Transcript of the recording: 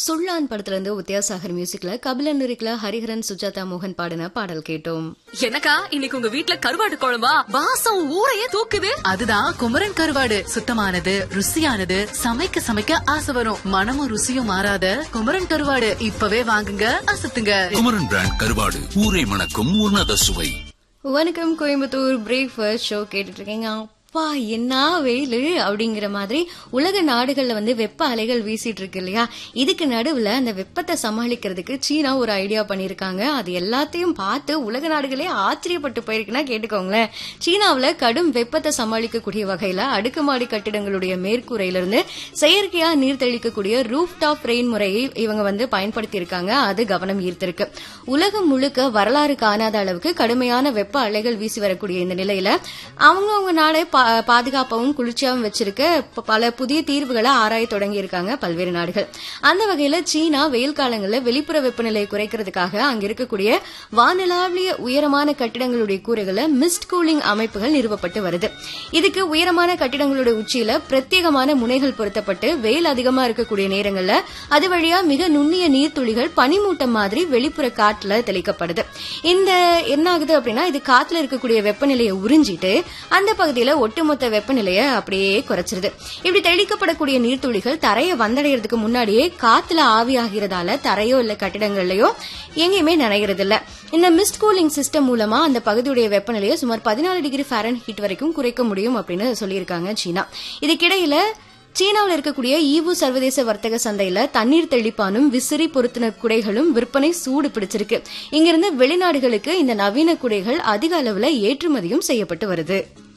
சுள்ளான் படத்துல இருந்து வித்யாசாகர் மியூசிக்ல கபிலன் லிரிக்ல ஹரிஹரன் சுஜாதா மோகன் பாடின பாடல் கேட்டோம் என்னக்கா இன்னைக்கு உங்க வீட்ல கருவாடு குழம்பா வாசம் ஊரையே தூக்குது அதுதான் குமரன் கருவாடு சுத்தமானது ருசியானது சமைக்க சமைக்க ஆசை வரும் மனமும் ருசியும் மாறாத குமரன் கருவாடு இப்பவே வாங்குங்க அசத்துங்க குமரன் பிராண்ட் கருவாடு ஊரை மணக்கும் உன்னத சுவை வணக்கம் கோயம்புத்தூர் பிரேக்ஃபாஸ்ட் ஷோ கேட்டுட்டு இருக்கீங்க அப்பா என்ன வெயில் அப்படிங்கிற மாதிரி உலக நாடுகள்ல வந்து வெப்ப அலைகள் வீசிட்டு இருக்கு இல்லையா இதுக்கு நடுவுல அந்த வெப்பத்தை சமாளிக்கிறதுக்கு சீனா ஒரு ஐடியா பண்ணிருக்காங்க அது எல்லாத்தையும் பார்த்து உலக நாடுகளே ஆச்சரியப்பட்டு போயிருக்குன்னா கேட்டுக்கோங்களேன் சீனாவுல கடும் வெப்பத்தை சமாளிக்கக்கூடிய வகையில அடுக்குமாடி கட்டிடங்களுடைய மேற்கூரையிலிருந்து செயற்கையா நீர் தெளிக்கக்கூடிய ரூஃப் டாப் ரெயின் முறையை இவங்க வந்து பயன்படுத்தி இருக்காங்க அது கவனம் ஈர்த்திருக்கு உலகம் முழுக்க வரலாறு காணாத அளவுக்கு கடுமையான வெப்ப அலைகள் வீசி வரக்கூடிய இந்த நிலையில அவங்கவுங்க நாடே பா- பாதுகாப்பாவும் குளிர்ச்சியாவும் வச்சிருக்க ப- பல புதிய தீர்வுகளை ஆராய தொடங்கி இருக்காங்க பல்வேறு நாடுகள் அந்த வகையில சீனா வெயில் காலங்களில் வெளிப்புற வெப்பநிலையை குறைக்கிறதுக்காக அங்க இருக்கக்கூடிய வானிலாவிய உயரமான கட்டிடங்களுடைய கூரைகளை மிஸ்ட் கூலிங் அமைப்புகள் நிறுவப்பட்டு வருது இதுக்கு உயரமான கட்டிடங்களுடைய உச்சியில பிரத்யேகமான முனைகள் பொருத்தப்பட்டு வெயில் அதிகமா இருக்கக்கூடிய நேரங்கள்ல அது வழியா மிக நுண்ணிய நீர்த்துளிகள் பனிமூட்டம் மாதிரி வெளிப்புற காற்றுல தெளிக்கப்படுது இந்த என்ன ஆகுது அப்படின்னா இது காத்துல இருக்கக்கூடிய வெப்பநிலையை உறிஞ்சிட்டு அந்த பகுதியில ஒட்டுமொத்த வெப்பநிலையை அப்படியே குறைச்சிருது இப்படி தெளிக்கப்படக்கூடிய நீர்த்துளிகள் தரையை வந்தடைறதுக்கு முன்னாடியே காத்துல ஆவியாகிறதால தரையோ இல்ல கட்டிடங்கள்லயோ எங்கேயுமே நனைகிறது இல்ல இந்த மிஸ்ட் கூலிங் சிஸ்டம் மூலமா அந்த பகுதியுடைய வெப்பநிலையை சுமார் பதினாலு டிகிரி ஃபேரன் ஹீட் வரைக்கும் குறைக்க முடியும் அப்படின்னு சொல்லியிருக்காங்க சீனா இதுக்கிடையில சீனாவில் இருக்கக்கூடிய ஈவு சர்வதேச வர்த்தக சந்தையில தண்ணீர் தெளிப்பானும் விசிறி பொருத்தின குடைகளும் விற்பனை சூடு பிடிச்சிருக்கு இங்கிருந்து வெளிநாடுகளுக்கு இந்த நவீன குடைகள் அதிக அளவுல ஏற்றுமதியும் செய்யப்பட்டு வருது